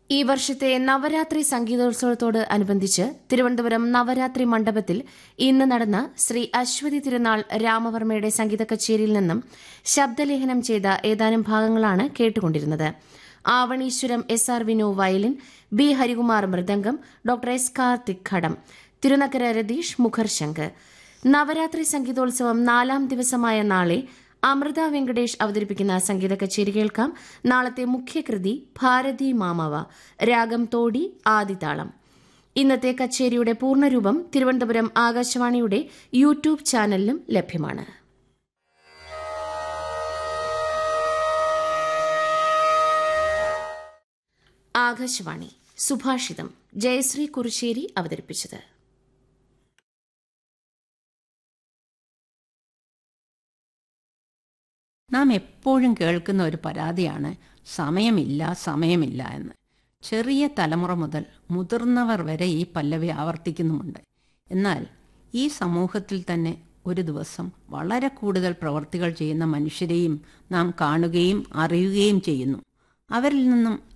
ഈ വർഷത്തെ നവരാത്രി സംഗീതോത്സവത്തോട് അനുബന്ധിച്ച് തിരുവനന്തപുരം നവരാത്രി മണ്ഡപത്തിൽ ഇന്ന് നടന്ന ശ്രീ അശ്വതി തിരുനാൾ രാമവർമ്മയുടെ സംഗീത കച്ചേരിയിൽ നിന്നും ശബ്ദലേഖനം ചെയ്ത ഏതാനും ഭാഗങ്ങളാണ് കേട്ടുകൊണ്ടിരുന്നത് Avaneeswaram S R Vinu violin B Harikumar mridangam doctor S Karthik ghatam Thirunakkara Ratheesh മുഖർശങ്ക് നവരാത്രി സംഗീതോത്സവം നാലാം ദിവസമായ നാളെ അമൃത വെങ്കടേഷ് അവതരിപ്പിക്കുന്ന സംഗീത കച്ചേരി കേൾക്കാം നാളത്തെ മുഖ്യകൃതി ഭാരതി മാമവ രാഗം തോടി ആദിതാളം ഇന്നത്തെ കച്ചേരിയുടെ പൂർണ്ണരൂപം തിരുവനന്തപുരം ആകാശവാണിയുടെ യൂട്യൂബ് ചാനലിലും ലഭ്യമാണ് ആകാശവാണി സുഭാഷിതം ജയശ്രീ കുറുശ്ശേരി അവതരിപ്പിച്ചത് നാം എപ്പോഴും കേൾക്കുന്ന ഒരു പരാതിയാണ് സമയമില്ല സമയമില്ല എന്ന് ചെറിയ തലമുറ മുതൽ മുതിർന്നവർ വരെ ഈ പല്ലവി ആവർത്തിക്കുന്നുമുണ്ട് എന്നാൽ ഈ സമൂഹത്തിൽ തന്നെ ഒരു ദിവസം വളരെ കൂടുതൽ പ്രവർത്തികൾ ചെയ്യുന്ന മനുഷ്യരെയും നാം കാണുകയും അറിയുകയും ചെയ്യുന്നു അവരിൽ നിന്നും